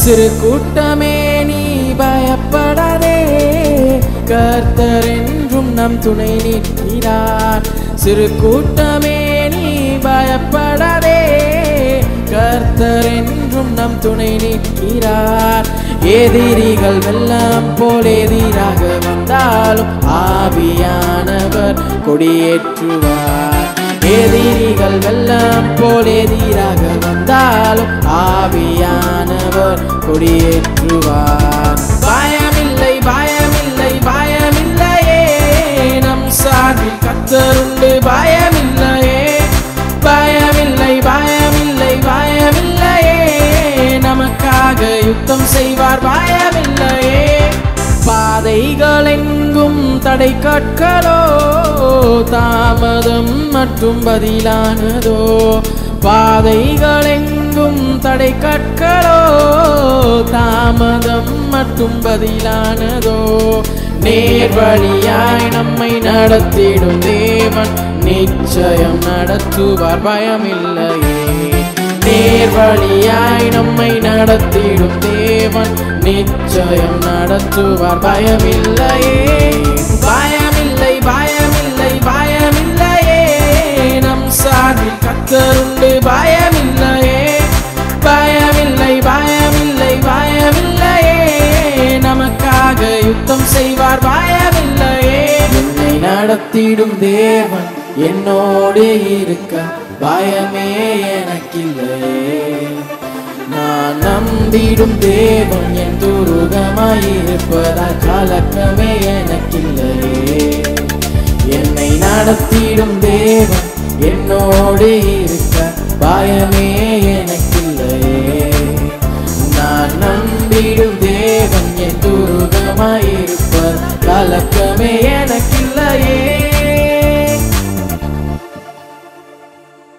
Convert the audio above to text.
சிறு கூட்டமே நீ பயப்படாதே கர்த்தர் என்றும் நம் துணை நிற்கிறார் சிறு கூட்டமே நீ பயப்படாதே கர்த்தர் என்றும் நம் துணை நிற்கிறார் எதிரிகள் வெள்ளம் போல் எதிராக வந்தாலும் ஆவியானவர் கொடியேற்றுவார் எதிரிகள் வெள்ளம் போல் எதிராக வந்தாலும் ஆவியானவர் கொடியேற்றுவார் பயமில்லை பயமில்லை பயமில்லையே நம் சார்பில் கத்தருண்டு பயமில்லையே பயமில்லை பயமில்லை பயமில்லையே நமக்காக யுத்தம் செய்வார் பயமில்லையே பாதைகள் எங்கும் தடை கற்களோ தாமதம் மற்றும் பதிலானதோ பாதைகள் எங்கும் தடை கற்களோ தாமதம் மற்றும் பதிலானதோ நேர்வழியாய் நம்மை நடத்திடும் தேவன் நிச்சயம் நடத்துவார் பயமில்லையே நேர்வழியாய் நம்மை நடத்திடும் தேவன் நிச்சயம் நடத்துவார் பயமில்லையே பயமில்லை பயமில்லை பயமில்லையே நம் சார்பில் கத்தருண்டு பயமில்லையே பயமில்லை பயமில்லை பயமில்லையே நமக்காக யுத்தம் செய்வார் பயமில்லையே என்னை நடத்திடும் தேவன் என்னோடு இருக்க பயமே எனக்கில்லையே நான் நம்பிடும் தேவன் என் துருகமாயிருப்பதால் கலக்கமே எனக்கில்லையே என்னை நடத்திடும் தேவன் என்னோடு இருக்க பயமே எனக்கில்லையே நான் நம்பிடும் தேவன் என் துருகமாயிருப்பர் கலக்கமே எனக்கில்லையே